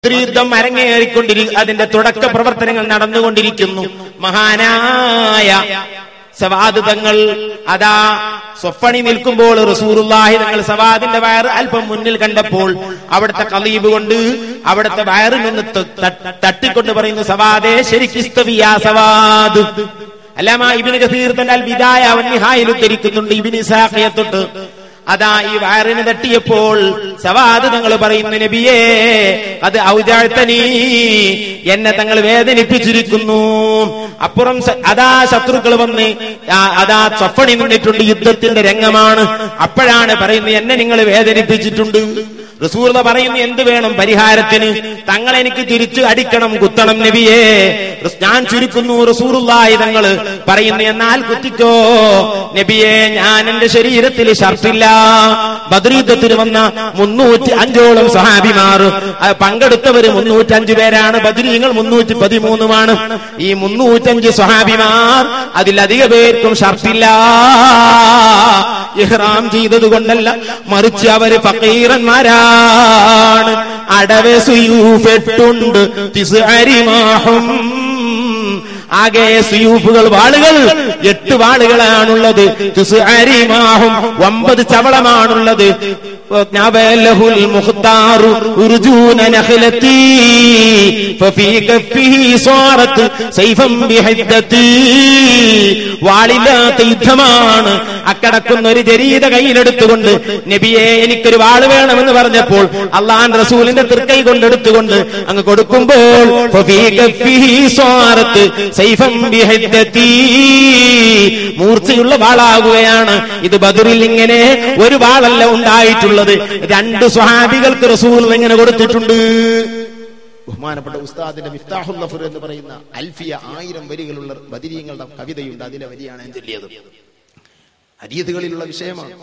ബദ്ർ യുദ്ധം അരങ്ങേറിക്കൊണ്ടിരി അതിന്റെ തുടക്ക പ്രവർത്തനങ്ങൾ നടന്നുകൊണ്ടിരിക്കുന്നു മഹാനായ സവാദ് തങ്ങൾ അതാ സ്വപ്പണി നിൽക്കുമ്പോൾ റസൂറുല്ലാഹി തങ്ങൾ സവാദിന്റെ വയറ് അല്പം മുന്നിൽ കണ്ടപ്പോൾ അവിടുത്തെ കലീബ് കൊണ്ട് അവിടുത്തെ വയറിൽ നിന്ന് ത- ത- തട്ടിക്കൊണ്ട് പറയുന്നു സവാദേ ശരിക്കിസ്തവിയാ സവാദ് അല്ലാമ ഇബിന് കസീർ തന്നെ അൽ വിദായ വന്നിഹായിൽ ഉദ്ധരിക്കുന്നുണ്ട് ഇബിന് ഇസാഖയെ തൊട്ട് അതാ ഈ വയറിന് തട്ടിയപ്പോൾ സവാദ് തങ്ങൾ പറയുന്നു നബിയേ അത് ഔജാഴ്ത്തനീ എന്നെ തങ്ങൾ വേദനിപ്പിച്ചിരിക്കുന്നു അപ്പുറം സ- അതാ ശത്രുക്കൾ വന്ന് ആ, അതാ ചൊപ്പണി നിന്നിട്ടുണ്ട് യുദ്ധത്തിന്റെ രംഗമാണ് അപ്പോഴാണ് പറയുന്നത് എന്നെ നിങ്ങൾ വേദനിപ്പിച്ചിട്ടുണ്ട് റസൂർദ പറയുന്നു എന്ത് വേണം പരിഹാരത്തിന് തങ്ങൾ എനിക്ക് തിരിച്ചു അടിക്കണം കുത്തണം നബിയേ റസ്- ഞാൻ ചുരുക്കുന്നു റസൂറുള്ളായി തങ്ങൾ പറയുന്നു എന്നാൽ കുത്തിക്കോ നബിയെ ഞാൻ എന്റെ ശരീരത്തിൽ ഷർട്ടില്ല ബദ്രീദ്ധത്തിന് വന്ന മുന്നൂറ്റി അഞ്ചോളം സഹാബിമാർ അത് പങ്കെടുത്തവര് മുന്നൂറ്റി അഞ്ച് പേരാണ് ബദ്രീങ്ങൾ മുന്നൂറ്റി പതിമൂന്നുമാണ് ഈ മുന്നൂറ്റഞ്ച് സഹാബിമാർ അതിലധിക പേർക്കും ഷർട്ടില്ല ഇഹ്റാം ചെയ്തത് കൊണ്ടല്ല മറിച്ച് അവര് ഫക്കീറന്മാരാണ് അടവെ സുയൂഫെട്ടുണ്ട് തിസ്അരിമാഹും ആകെ സുയൂഫുകൾ വാളുകൾ എട്ട് വാളുകളാണുള്ളത് തിസ്അരിമാഹും ഒമ്പത് ചവളമാണുള്ളത് نابله المختار أرجون نخلتي ففي كفه صارت سيفا بحدتي വാളില്ലാത്ത യുദ്ധമാണ് അക്കടക്കുന്ന ഒരു ജരീത കയ്യിലെടുത്തുകൊണ്ട് നബിയെ എനിക്കൊരു വാള് വേണമെന്ന് പറഞ്ഞപ്പോൾ അള്ളാൻ റസൂലിന്റെ തൃക്കൈ കൊണ്ടെടുത്തുകൊണ്ട് അങ്ങ് കൊടുക്കുമ്പോൾ ഫഫീ കഫിഹി സ്വാറത്ത് സൈഫം ബിഹദ്ദത്തി. മൂർച്ചയുള്ള വാളാകുകയാണ് ഇത് ബദറിൽ ഇങ്ങനെ ഒരു വാളല്ല ഉണ്ടായിട്ടുള്ളത് രണ്ട് സ്വഹാബികൾക്ക് റസൂൽ ഇങ്ങനെ കൊടുത്തിട്ടുണ്ട് ബഹുമാനപ്പെട്ട ഉസ്താദിന്റെ മിഫ്താഹുൽ നഫർ എന്ന് പറയുന്ന അൽഫിയ ആയിരം വരികളുള്ള ബദിരീങ്ങളുടെ കവിതയുണ്ട് അതിലെ വരിയാണ് ഞാൻ ചൊല്ലിയത് അരീതുകളിലുള്ള വിഷയമാണ്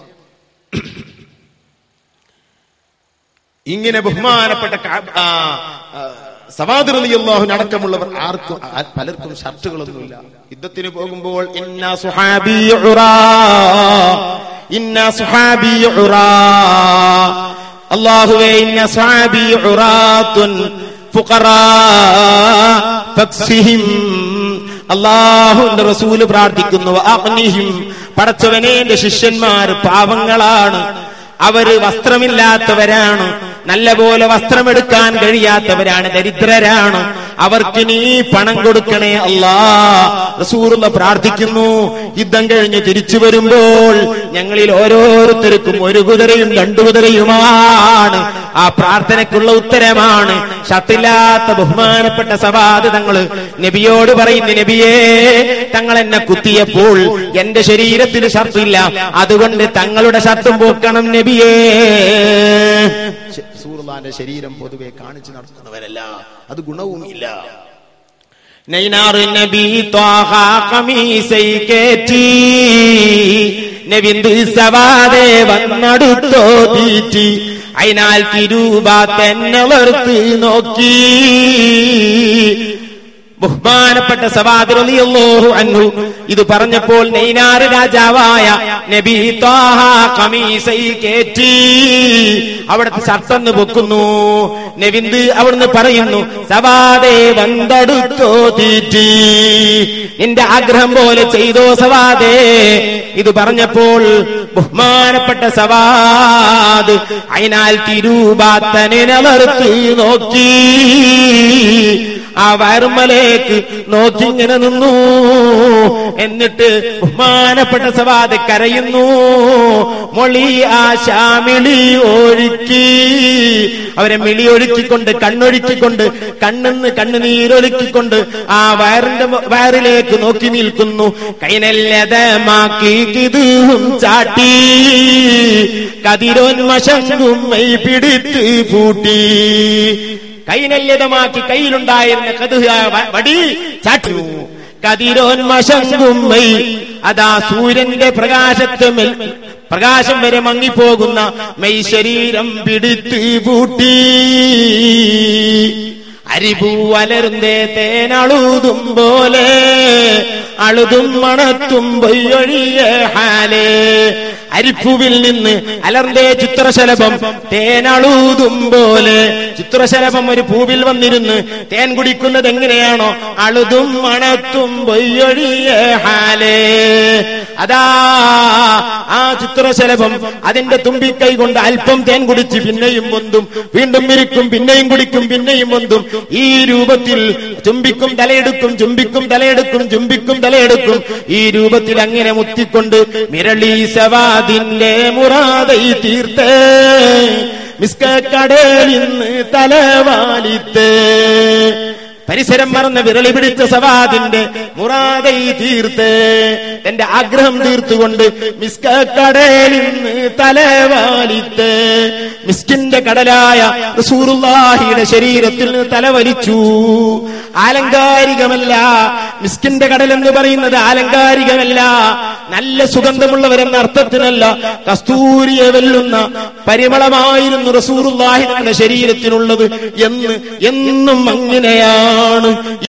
ഇങ്ങനെ ബഹുമാനപ്പെട്ട കാ- ആ, ആ, സവാദ് റളിയല്ലാഹു അടക്കമുള്ളവർ ആർക്കും ആ, പലർക്കും ഷർട്ടുകളൊന്നുമില്ല യുദ്ധത്തിന് പോകുമ്പോൾ ഇന്ന സുഹാബി ഉറാ, ഇന്ന സുഹാബി ഉറാ. അല്ലാഹുവേ ഇന്ന സുഹാബി ഉറാത്തുൻ ഫുഖറാ ഫക്സിഹിം അള്ളാഹുന്റെ റസൂല് പ്രാർത്ഥിക്കുന്നു അഗ്നിഹിം പടച്ചവനെ എന്റെ ശിഷ്യന്മാർ പാവങ്ങളാണ് അവര് വസ്ത്രമില്ലാത്തവരാണ് നല്ലപോലെ വസ്ത്രമെടുക്കാൻ കഴിയാത്തവരാണ് ദരിദ്രരാണ് അവർക്ക് നീ പണം കൊടുക്കണേ അല്ലാ റസൂറുള്ള പ്രാർത്ഥിക്കുന്നു യുദ്ധം കഴിഞ്ഞ് തിരിച്ചു വരുമ്പോൾ ഞങ്ങളിൽ ഓരോരുത്തർക്കും ഒരു കുതിരയും രണ്ടു കുതിരയുമാണ് ആ പ്രാർത്ഥനയ്ക്കുള്ള ഉത്തരമാണ് ഷട്ടില്ലാത്ത ബഹുമാനപ്പെട്ട സവാദ് തങ്ങള് നബിയോട് പറയുന്നു നബിയേ തങ്ങൾ എന്നെ കുത്തിയപ്പോൾ എന്റെ ശരീരത്തിൽ ഷർട്ടില്ല അതുകൊണ്ട് തങ്ങളുടെ ഷർട്ടും പോക്കണം നബിയേ സൂറുദാന്റെ ശരീരം പൊതുവെ കാണിച്ചു നടത്തുന്നവരല്ല അത് ഗുണവും ഇല്ല നൈനാറ് നബി ത്വാഹ കമീസൈ കേറ്റി നബിന്ദു സവാദേ വന്നടുത്തോ തീറ്റി അയിനാൽ തിരൂപ തന്നെ വളർത്ത് നോക്കി ബഹുമാനപ്പെട്ട സവാദിറലിയല്ലോഹു അൻഹു ഇത് പറഞ്ഞപ്പോൾ നെയ്നാറ് രാജാവായ നബി ത്വാഹ കമീസൈ കേറ്റി അവിടുത്തെ ഷർട്ടെന്ന് പൊക്കുന്നു നബിന്ദ് അവിടുന്ന് പറയുന്നു സവാദേ വന്തടുത്തോ തീറ്റി നിന്റെ ആഗ്രഹം പോലെ ചെയ്തോ സവാദേ ഇത് പറഞ്ഞപ്പോൾ ബഹുമാനപ്പെട്ട സവാദ് അയിനാൽ തിരൂപാത്തനെ നിലർത്തി നോക്കി ആ വയറുമലേക്ക് നോക്കി ഇങ്ങനെ നിന്നു എന്നിട്ട് ബഹുമാനപ്പെട്ട സവാദ് കരയുന്നു മൊളി ആ ശാമിളി ഒഴുക്കി അവരെ മിളി ഒഴുക്കിക്കൊണ്ട് കണ്ണൊഴുക്കിക്കൊണ്ട് കണ്ണെന്ന് കണ്ണുനീരൊഴുക്കിക്കൊണ്ട് ആ വയറിന്റെ വയറിലേക്ക് നോക്കി നിൽക്കുന്നു കൈനല്ലതമാക്കി കിതും ചാട്ടി കതിരോന്മശങ്കും മെയ് പിടിത്ത് പൂട്ടി കൈനല്യതമാക്കി കയ്യിലുണ്ടായിരുന്ന കതുഹ വ- വടി ചാട്ടു കതിരോന്മശങ്കുമ്മൈ അതാ സൂര്യന്റെ പ്രകാശത്തെ മേൽ പ്രകാശം വരെ മങ്ങിപ്പോകുന്ന മെയ് ശരീരം പിടിത്ത് പൂട്ടി അരിപൂ അലരുന്നേ തേനളുതും പോലെ അളുതും മണത്തും പൊയ്യൊഴിയ ഹാലേ അരിപ്പൂവിൽ നിന്ന് അലർന്തേ ചിത്രശലഭം തേനളൂതും പോലെ ചിത്രശലഭം ഒരു പൂവിൽ വന്നിരുന്ന് തേൻ കുടിക്കുന്നത് എങ്ങനെയാണോ അളുതും മണത്തും പൊയ്യൊഴിയ ഹാലേ അതാ ആ ചിത്രശലഭം അതിന്റെ തുമ്പിക്കൈ കൊണ്ട് അല്പം തേൻ കുടിച്ച് പിന്നെയും പൊന്തും വീണ്ടും ഇരിക്കും പിന്നെയും കുടിക്കും പിന്നെയും പൊന്തും ഈ രൂപത്തിൽ ചുംബിക്കും തലയെടുക്കും ചുംബിക്കും തലയെടുക്കും ചുംബിക്കും തലയെടുക്കും ഈ രൂപത്തിൽ അങ്ങനെ മുത്തിക്കൊണ്ട് മിരളി സവാദിന്റെ മുറാതൈ തീർത്തേ മിസ്കടലിന്ന് തലവാലിത്തേ പരിസരം മറന്ന് വിരളി പിടിച്ച സവാദിന്റെ മുറാതൈ തീർത്ത് എന്റെ ആഗ്രഹം തീർത്തുകൊണ്ട് മിസ്കടലിൽ നിന്ന് തലവാലിത്ത് മിസ്കിന്റെ കടലായ റസൂറുല്ലാഹിയുടെ ശരീരത്തിൽ നിന്ന് തലവലിച്ചു ആലങ്കാരികമല്ല മിസ്കിന്റെ കടൽ എന്ന് പറയുന്നത് ആലങ്കാരികമല്ല നല്ല സുഗന്ധമുള്ളവരെന്ന അർത്ഥത്തിനല്ല കസ്തൂരിയെ വെല്ലുന്ന പരിമളമായിരുന്നു റസൂറുല്ലാഹിയുടെ ശരീരത്തിനുള്ളത് എന്ന് എന്നും അങ്ങനെയാണ്